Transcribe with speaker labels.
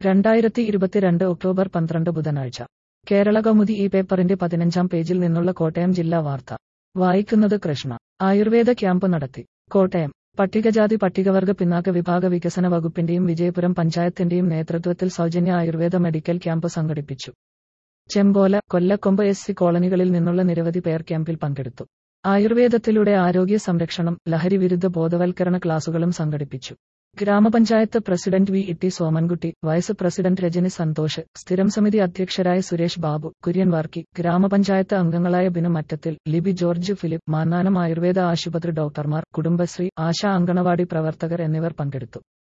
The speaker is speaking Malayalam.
Speaker 1: രണ്ടായിരത്തി ഇരുപത്തിരണ്ട് ഒക്ടോബർ പന്ത്രണ്ട് ബുധനാഴ്ച കേരള കൗമുദി ഈ പേപ്പറിന്റെ പതിനഞ്ചാം പേജിൽ നിന്നുള്ള കോട്ടയം ജില്ലാ വാർത്ത വായിക്കുന്നത് കൃഷ്ണ ആയുർവേദ ക്യാമ്പ് നടത്തി കോട്ടയം പട്ടികജാതി പട്ടികവർഗ പിന്നാക്ക വിഭാഗ വികസന വകുപ്പിന്റെയും വിജയപുരം പഞ്ചായത്തിന്റെയും നേതൃത്വത്തിൽ സൗജന്യ ആയുർവേദ മെഡിക്കൽ ക്യാമ്പ് സംഘടിപ്പിച്ചു ചെമ്പോല കൊല്ലക്കൊമ്പ് എസ് സി കോളനികളിൽ നിന്നുള്ള നിരവധി പേർ ക്യാമ്പിൽ പങ്കെടുത്തു ആയുർവേദത്തിലൂടെ ആരോഗ്യ സംരക്ഷണം ലഹരി വിരുദ്ധ ബോധവൽക്കരണ ക്ലാസുകളും സംഘടിപ്പിച്ചു ഗ്രാമപഞ്ചായത്ത് president V Itty Somankutty vice president Rajani Santhosh സ്ഥിരം സമിതി അധ്യക്ഷരായ സുരേഷ് ബാബു കുര്യൻ വർക്കി ഗ്രാമപഞ്ചായത്ത് അംഗങ്ങളായ ബിനു മറ്റത്തിൽ ലിബി ജോർജ് ഫിലിപ്പ് മാന്നാനം ആയുർവേദ ആശുപത്രി ഡോക്ടർമാർ കുടുംബശ്രീ ആശാ അങ്കണവാടി പ്രവർത്തകർ എന്നിവർ പങ്കെടുത്തു